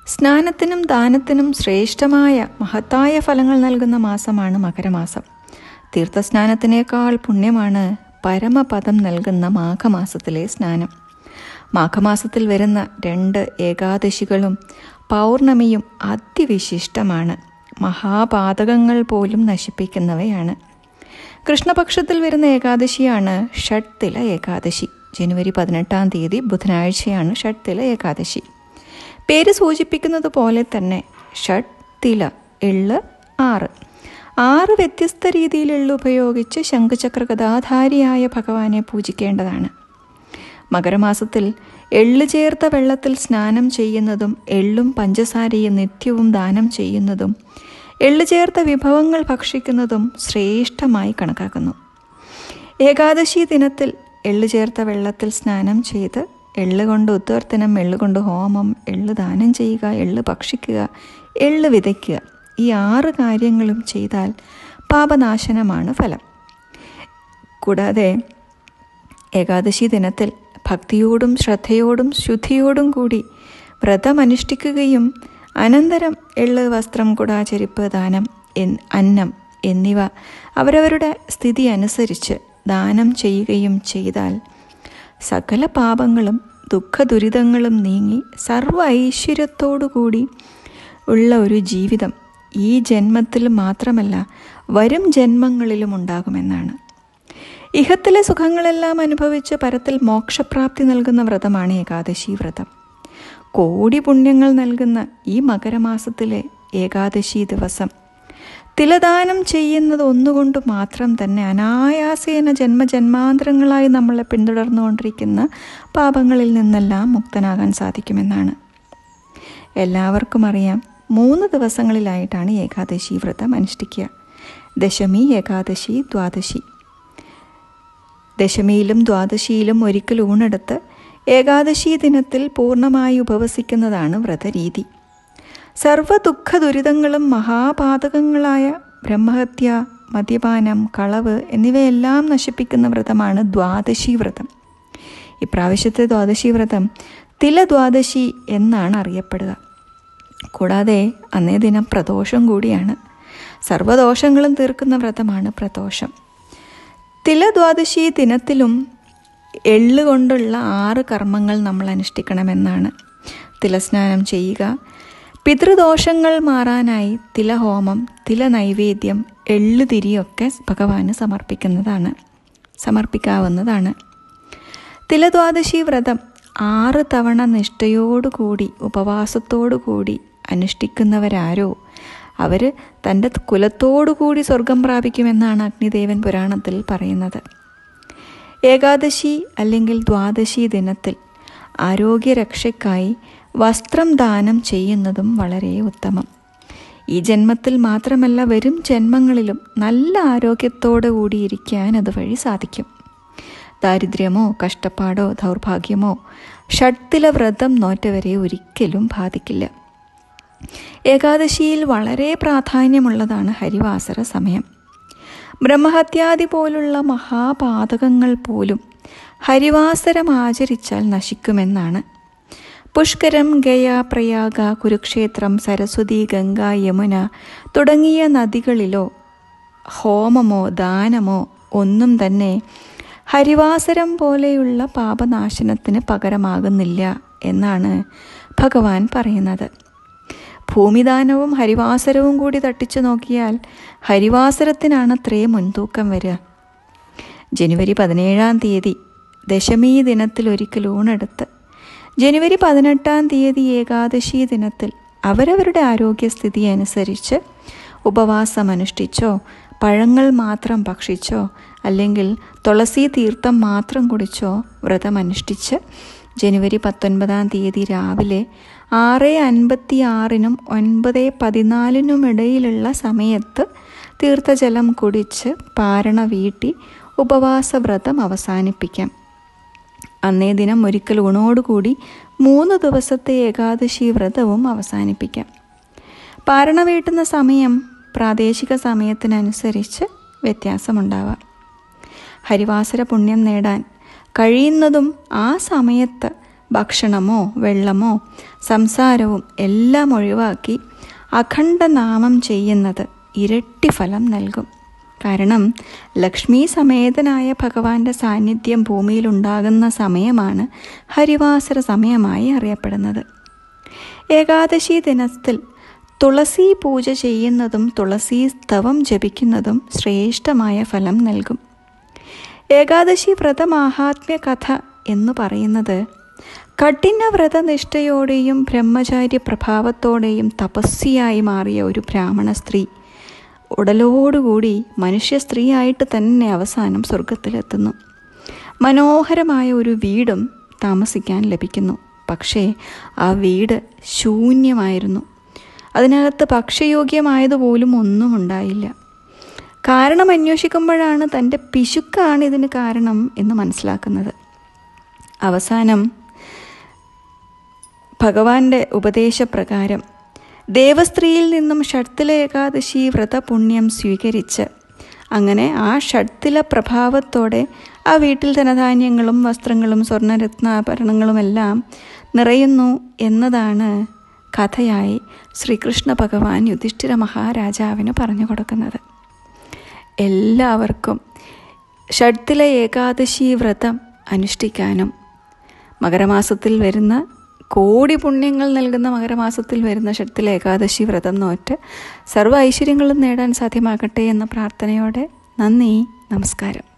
സ്നാനത്തിനും ദാനത്തിനും ശ്രേഷ്ഠമായ മഹത്തായ ഫലങ്ങൾ നൽകുന്ന മാസമാണ് മകരമാസം തീർത്ഥസ്നാനത്തിനേക്കാൾ പുണ്യമാണ് പരമപദം നൽകുന്ന മാഘമാസത്തിലെ സ്നാനം മാഘമാസത്തിൽ വരുന്ന രണ്ട് ഏകാദശികളും പൗർണമിയും അതിവിശിഷ്ടമാണ് മഹാപാതകങ്ങൾ പോലും നശിപ്പിക്കുന്നവയാണ് കൃഷ്ണപക്ഷത്തിൽ വരുന്ന ഏകാദശിയാണ് ഷഡ്തില ഏകാദശി ജനുവരി പതിനെട്ടാം തീയതി ബുധനാഴ്ചയാണ് ഷഡ്തില ഏകാദശി പേര് സൂചിപ്പിക്കുന്നത് പോലെ തന്നെ ഷഡ് തില എള്ള് ആറ് ആറ് വ്യത്യസ്ത രീതിയിൽ എള്ള് ഉപയോഗിച്ച് ശംഖുചക്ര ഗതാധാരിയായ ഭഗവാനെ പൂജിക്കേണ്ടതാണ് മകരമാസത്തിൽ എള്ള് ചേർത്ത വെള്ളത്തിൽ സ്നാനം ചെയ്യുന്നതും എള്ളും പഞ്ചസാരയും നിത്യവും ദാനം ചെയ്യുന്നതും എള്ള് ചേർത്ത വിഭവങ്ങൾ ഭക്ഷിക്കുന്നതും ശ്രേഷ്ഠമായി കണക്കാക്കുന്നു ഏകാദശി ദിനത്തിൽ എള്ള് ചേർത്ത വെള്ളത്തിൽ സ്നാനം ചെയ്ത് എള്ള് കൊണ്ട് ഉദ്വർത്തനം എള്ള് കൊണ്ട് ഹോമം എള്ള് ദാനം ചെയ്യുക എള്ള് ഭക്ഷിക്കുക എള്ള് വിതയ്ക്കുക ഈ ആറ് കാര്യങ്ങളും ചെയ്താൽ പാപനാശനമാണ് ഫലം കൂടാതെ ഏകാദശി ദിനത്തിൽ ഭക്തിയോടും ശ്രദ്ധയോടും ശുദ്ധിയോടും കൂടി വ്രതമനുഷ്ഠിക്കുകയും അനന്തരം എള്ള് വസ്ത്രം കുടാ ചെരുപ്പ് ദാനം അന്നം എന്നിവ അവരവരുടെ സ്ഥിതി അനുസരിച്ച് ദാനം ചെയ്യുകയും ചെയ്താൽ സകല പാപങ്ങളും ദുഃഖ ദുരിതങ്ങളും നീങ്ങി സർവ ഐശ്വര്യത്തോടുകൂടി ഉള്ള ഒരു ജീവിതം ഈ ജന്മത്തിൽ മാത്രമല്ല വരും ജന്മങ്ങളിലും ഉണ്ടാകുമെന്നാണ് ഇഹത്തിലെ സുഖങ്ങളെല്ലാം അനുഭവിച്ച് പരത്തിൽ മോക്ഷപ്രാപ്തി നൽകുന്ന വ്രതമാണ് ഏകാദശി വ്രതം കോടി പുണ്യങ്ങൾ നൽകുന്ന ഈ മകരമാസത്തിലെ ഏകാദശി ദിവസം തിലദാനം ചെയ്യുന്നത് ഒന്നുകൊണ്ട് മാത്രം തന്നെ അനായാസേന ജന്മജന്മാന്തരങ്ങളായി നമ്മളെ പിന്തുടർന്നുകൊണ്ടിരിക്കുന്ന പാപങ്ങളിൽ നിന്നെല്ലാം മുക്തനാകാൻ സാധിക്കുമെന്നാണ് എല്ലാവർക്കും അറിയാം മൂന്ന് ദിവസങ്ങളിലായിട്ടാണ് ഏകാദശി വ്രതം അനുഷ്ഠിക്കുക ദശമി ഏകാദശി ദ്വാദശി ദശമിയിലും ദ്വാദശിയിലും ഒരിക്കൽ ഊണെടുത്ത് ഏകാദശി ദിനത്തിൽ പൂർണ്ണമായി ഉപവസിക്കുന്നതാണ് വ്രതരീതി സർവ ദുഃഖ ദുരിതങ്ങളും മഹാപാതകങ്ങളായ ബ്രഹ്മഹത്യ മദ്യപാനം കളവ് എന്നിവയെല്ലാം നശിപ്പിക്കുന്ന വ്രതമാണ് ദ്വാദശി വ്രതം ഇപ്രാവശ്യത്തെ ദ്വാദശി വ്രതം തിലദ്വാദശി എന്നാണ് അറിയപ്പെടുക കൂടാതെ അന്നേ ദിനം പ്രദോഷം കൂടിയാണ് സർവദോഷങ്ങളും തീർക്കുന്ന വ്രതമാണ് പ്രദോഷം തിലദ്വാദശി ദിനത്തിലും എള്ള് കൊണ്ടുള്ള ആറ് കർമ്മങ്ങൾ നമ്മൾ അനുഷ്ഠിക്കണമെന്നാണ് തിലസ്നാനം ചെയ്യുക പിതൃദോഷങ്ങൾ മാറാനായി തിലഹോമം തില നൈവേദ്യം എള്ള് തിരിയൊക്കെ ഭഗവാന് സമർപ്പിക്കുന്നതാണ് സമർപ്പിക്കാവുന്നതാണ് തിലദ്വാദശി വ്രതം ആറ് തവണ നിഷ്ഠയോടുകൂടി ഉപവാസത്തോടുകൂടി അനുഷ്ഠിക്കുന്നവരാരോ അവർ തൻ്റെ കുലത്തോടുകൂടി സ്വർഗം പ്രാപിക്കുമെന്നാണ് അഗ്നിദേവൻ പുരാണത്തിൽ പറയുന്നത് ഏകാദശി അല്ലെങ്കിൽ ദ്വാദശി ദിനത്തിൽ ആരോഗ്യരക്ഷയ്ക്കായി വസ്ത്രം ദാനം ചെയ്യുന്നതും വളരെ ഉത്തമം ഈ ജന്മത്തിൽ മാത്രമല്ല വരും ജന്മങ്ങളിലും നല്ല ആരോഗ്യത്തോടു കൂടിയിരിക്കാൻ അതുവഴി സാധിക്കും ദാരിദ്ര്യമോ കഷ്ടപ്പാടോ ദൗർഭാഗ്യമോ ഷഡ്ത്തില വ്രതം നോറ്റവരെ ഒരിക്കലും ബാധിക്കില്ല ഏകാദശിയിൽ വളരെ പ്രാധാന്യമുള്ളതാണ് ഹരിവാസര സമയം ബ്രഹ്മഹത്യാദി പോലുള്ള മഹാപാതകങ്ങൾ പോലും ഹരിവാസരം ആചരിച്ചാൽ നശിക്കുമെന്നാണ് പുഷ്കരം ഗയ പ്രയാഗ കുരുക്ഷേത്രം സരസ്വതി ഗംഗ യമുന തുടങ്ങിയ നദികളിലോ ഹോമമോ ദാനമോ ഒന്നും തന്നെ ഹരിവാസരം പോലെയുള്ള പാപനാശനത്തിന് പകരമാകുന്നില്ല എന്നാണ് ഭഗവാൻ പറയുന്നത് ഭൂമിദാനവും ഹരിവാസരവും കൂടി തട്ടിച്ചു നോക്കിയാൽ ഹരിവാസരത്തിനാണത്രേ മുൻതൂക്കം വരിക ജനുവരി പതിനേഴാം തീയതി ദശമി ദിനത്തിൽ ഒരിക്കൽ ഊണെടുത്ത് ജനുവരി പതിനെട്ടാം തീയതി ഏകാദശി ദിനത്തിൽ അവരവരുടെ ആരോഗ്യസ്ഥിതി അനുസരിച്ച് ഉപവാസം അനുഷ്ഠിച്ചോ പഴങ്ങൾ മാത്രം ഭക്ഷിച്ചോ അല്ലെങ്കിൽ തുളസി തീർത്ഥം മാത്രം കുടിച്ചോ വ്രതം അനുഷ്ഠിച്ച് ജനുവരി പത്തൊൻപതാം തീയതി രാവിലെ ആറ് അൻപത്തി ആറിനും ഒൻപത് പതിനാലിനും ഇടയിലുള്ള സമയത്ത് തീർത്ഥജലം കുടിച്ച് പാരണ വീട്ടി ഉപവാസവ്രതം അവസാനിപ്പിക്കാം അന്നേ ദിനം ഒരിക്കൽ ഊണോടുകൂടി മൂന്ന് ദിവസത്തെ ഏകാദശി വ്രതവും അവസാനിപ്പിക്കാം പാരണ വീട്ടുന്ന സമയം പ്രാദേശിക സമയത്തിനനുസരിച്ച് വ്യത്യാസമുണ്ടാവാം ഹരിവാസര പുണ്യം നേടാൻ കഴിയുന്നതും ആ സമയത്ത് ഭക്ഷണമോ വെള്ളമോ സംസാരവും എല്ലാം ഒഴിവാക്കി അഖണ്ഡ നാമം ചെയ്യുന്നത് ഇരട്ടി ഫലം നൽകും കാരണം ലക്ഷ്മി സമേതനായ ഭഗവാന്റെ സാന്നിധ്യം ഭൂമിയിലുണ്ടാകുന്ന സമയമാണ് ഹരിവാസര സമയമായി അറിയപ്പെടുന്നത് ഏകാദശി ദിനത്തിൽ തുളസി പൂജ ചെയ്യുന്നതും തുളസി സ്തവം ജപിക്കുന്നതും ശ്രേഷ്ഠമായ ഫലം നൽകും ഏകാദശി വ്രതമാഹാത്മ്യ കഥ എന്ന് പറയുന്നത് കഠിന വ്രതനിഷ്ഠയോടെയും ബ്രഹ്മചാര്യ പ്രഭാവത്തോടെയും തപസ്വിയായി മാറിയ ഒരു ബ്രാഹ്മണ സ്ത്രീ ഉടലോടുകൂടി മനുഷ്യ സ്ത്രീയായിട്ട് തന്നെ അവസാനം സ്വർഗത്തിലെത്തുന്നു മനോഹരമായ ഒരു വീടും താമസിക്കാൻ ലഭിക്കുന്നു പക്ഷേ ആ വീട് ശൂന്യമായിരുന്നു അതിനകത്ത് ഭക്ഷ്യയോഗ്യമായതുപോലും ഒന്നും ഉണ്ടായില്ല കാരണം അന്വേഷിക്കുമ്പോഴാണ് തൻ്റെ പിശുക്കാണ് ഇതിന് കാരണം എന്ന് മനസ്സിലാക്കുന്നത് അവസാനം ഭഗവാന്റെ ഉപദേശപ്രകാരം ദേവസ്ത്രീയിൽ നിന്നും ഷഡ്ത്തില ഏകാദശി വ്രതപുണ്യം സ്വീകരിച്ച് അങ്ങനെ ആ ഷഡ്ത്തില പ്രഭാവത്തോടെ ആ വീട്ടിൽ ധനധാന്യങ്ങളും വസ്ത്രങ്ങളും സ്വർണ്ണരത്നാഭരണങ്ങളുമെല്ലാം നിറയുന്നു എന്നതാണ് കഥയായി ശ്രീകൃഷ്ണ ഭഗവാൻ യുധിഷ്ഠിര മഹാരാജാവിന് പറഞ്ഞു കൊടുക്കുന്നത് എല്ലാവർക്കും ഷഡ്ത്തില ഏകാദശി വ്രതം അനുഷ്ഠിക്കാനും മകരമാസത്തിൽ വരുന്ന കോടി പുണ്യങ്ങൾ നൽകുന്ന മകരമാസത്തിൽ വരുന്ന ഷഡ്ത്തില ഏകാദശി വ്രതം നോറ്റ് സർവ്വ ഐശ്വര്യങ്ങളും നേടാൻ സാധ്യമാകട്ടെ എന്ന പ്രാർത്ഥനയോടെ നന്ദി നമസ്കാരം